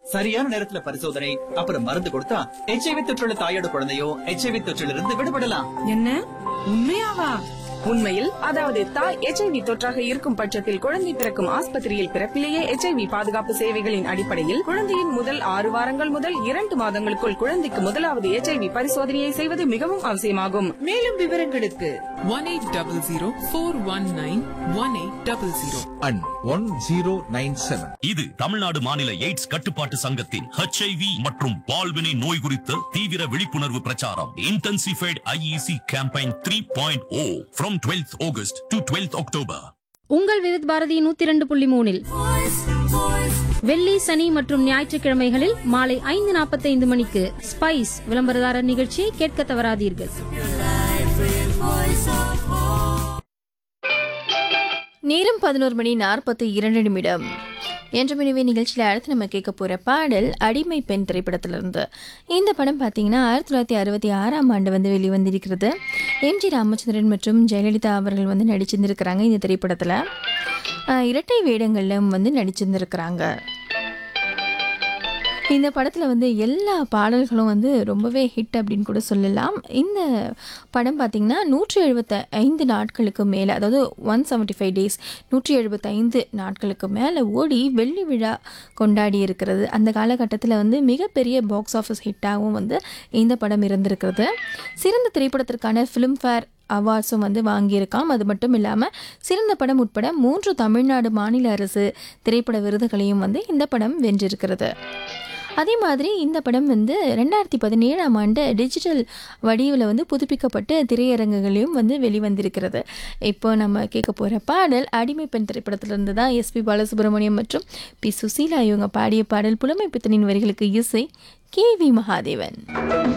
சரியான நேரத்துல பரிசோதனை அப்புறம் மருந்து கொடுத்தா எச்ஐவி தொற்றுள்ள தாயோட குழந்தையோ எச்ஐவி தொற்றிலிருந்து இருந்து விடுபடலாம் என்ன உண்மையாவா உண்மையில் அதாவது தாய் எச்ஐவி தொற்றாக இருக்கும் பட்சத்தில் குழந்தை பிறக்கும் ஆஸ்பத்திரியில் பிறப்பிலேயே எச்ஐவி பாதுகாப்பு சேவைகளின் அடிப்படையில் குழந்தையின் முதல் ஆறு வாரங்கள் முதல் இரண்டு மாதங்களுக்குள் குழந்தைக்கு முதலாவது எச்ஐவி பரிசோதனையை செய்வது மிகவும் அவசியமாகும் மேலும் விவரங்களுக்கு one eight double zero four one nine one eight double zero and 1097. இது தமிழ்நாடு மாநில எய்ட்ஸ் கட்டுப்பாட்டு சங்கத்தின் ஹெச்ஐவி மற்றும் பால்வினை நோய் குறித்த தீவிர விழிப்புணர்வு பிரச்சாரம் intensified IEC campaign three point O from twelfth August to twelfth October உங்கள் விருத் பாரதி நூத்தி இரண்டு புள்ளி மூணில் வெள்ளி சனி மற்றும் ஞாயிற்றுக்கிழமைகளில் மாலை ஐந்து நாற்பத்தைந்து மணிக்கு ஸ்பைஸ் விளம்பரதாரர் நிகழ்ச்சியை கேட்க தவறாதீர்கள் நேரம் பதினோரு மணி நாற்பத்தி இரண்டு நிமிடம் என்ற மணிவே நிகழ்ச்சியில் அடுத்து நம்ம கேட்க போகிற பாடல் அடிமை பெண் திரைப்படத்திலிருந்து இந்த படம் பார்த்தீங்கன்னா ஆயிரத்தி தொள்ளாயிரத்தி அறுபத்தி ஆறாம் ஆண்டு வந்து வெளிவந்திருக்கிறது எம்ஜி ராமச்சந்திரன் மற்றும் ஜெயலலிதா அவர்கள் வந்து நடிச்சிருந்திருக்கிறாங்க இந்த திரைப்படத்தில் ஆஹ், இரட்டை வேடங்களிலும் வந்து நடிச்சிருந்திருக்கிறாங்க இந்த படத்தில் வந்து எல்லா பாடல்களும் வந்து ரொம்பவே ஹிட் அப்படின்னு கூட சொல்லலாம் இந்த படம் பார்த்திங்கன்னா நூற்றி எழுபத்த ஐந்து நாட்களுக்கு மேலே அதாவது ஒன் செவன்ட்டி ஃபைவ் டேஸ் நூற்றி எழுபத்தைந்து நாட்களுக்கு மேலே ஓடி வெள்ளி விழா கொண்டாடி இருக்கிறது அந்த காலகட்டத்தில் வந்து மிகப்பெரிய பாக்ஸ் ஆஃபீஸ் ஹிட்டாகவும் வந்து இந்த படம் இருந்திருக்கிறது சிறந்த திரைப்படத்திற்கான ஃபிலிம்ஃபேர் அவார்ட்ஸும் வந்து வாங்கியிருக்காம் அது மட்டும் இல்லாமல் சிறந்த படம் உட்பட மூன்று தமிழ்நாடு மாநில அரசு திரைப்பட விருதுகளையும் வந்து இந்த படம் வென்றிருக்கிறது அதே மாதிரி இந்த படம் வந்து ரெண்டாயிரத்தி பதினேழாம் ஆண்டு டிஜிட்டல் வடிவில் வந்து புதுப்பிக்கப்பட்டு திரையரங்குகளையும் வந்து வெளிவந்திருக்கிறது இப்போ நம்ம கேட்க போகிற பாடல் அடிமை பெண் திரைப்படத்திலிருந்து தான் எஸ்பி பாலசுப்ரமணியம் மற்றும் பி சுசீலா இவங்க பாடிய பாடல் புலமை பித்தனின் வரிகளுக்கு இசை கே வி மகாதேவன்